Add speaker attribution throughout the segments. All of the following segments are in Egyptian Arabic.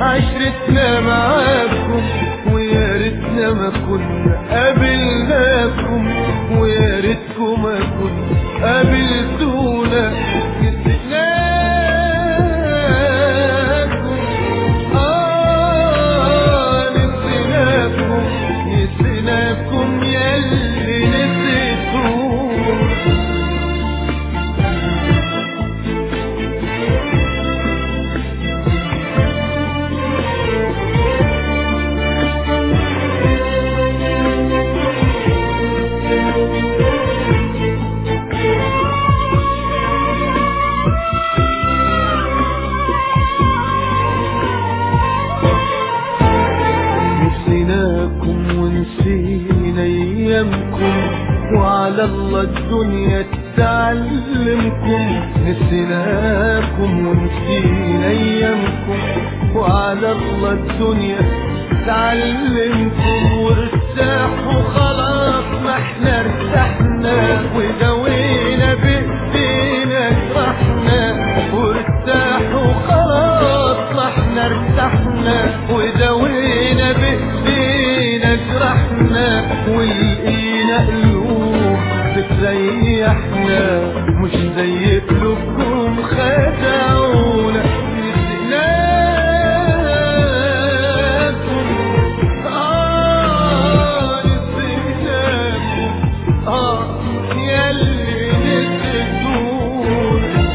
Speaker 1: عشرتنا معاكم ويا ريتنا ما كنا قابلناكم ويا ريتكم ما كنا قابلتونا نسيناكم آه نسيناكم نسيناكم ياللي نسيتونا نسيناكم ونسينا ايامكم وعلى الله الدنيا تعلمكم نسيناكم ونسينا ايامكم وعلى الله الدنيا تعلمكم وارتاحوا خلاص ما احنا ارتحنا ودوينا بايدينا جرحنا وارتاحوا خلاص ما احنا ارتحنا ودوينا بايدينا جرحنا ولقينا قلوب بتريحنا مش زي قلوبكم خدعونا نسيناكم آه نسيناكم آه ياللي نسيتونا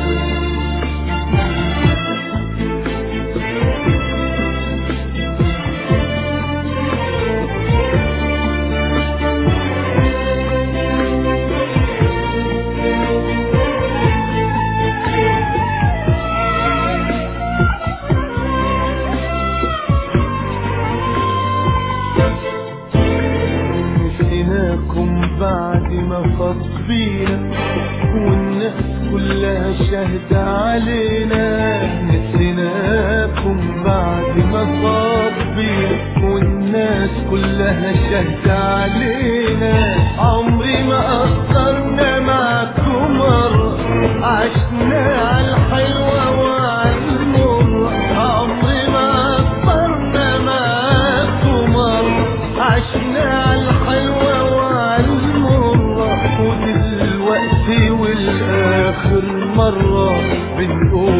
Speaker 1: نسيناكم بعد ما فاض بينا والناس كلها شاهدة علينا نسيناكم بعد ما فاض بينا والناس كلها شاهدة علينا عمري ما قصرنا معكم مرة عشنا على الحلوة وعلى المرة عمري ما قصرنا معكم مرة عشنا على الحلوة وعلى المرة ودلوقتي والآخر مرة بنقول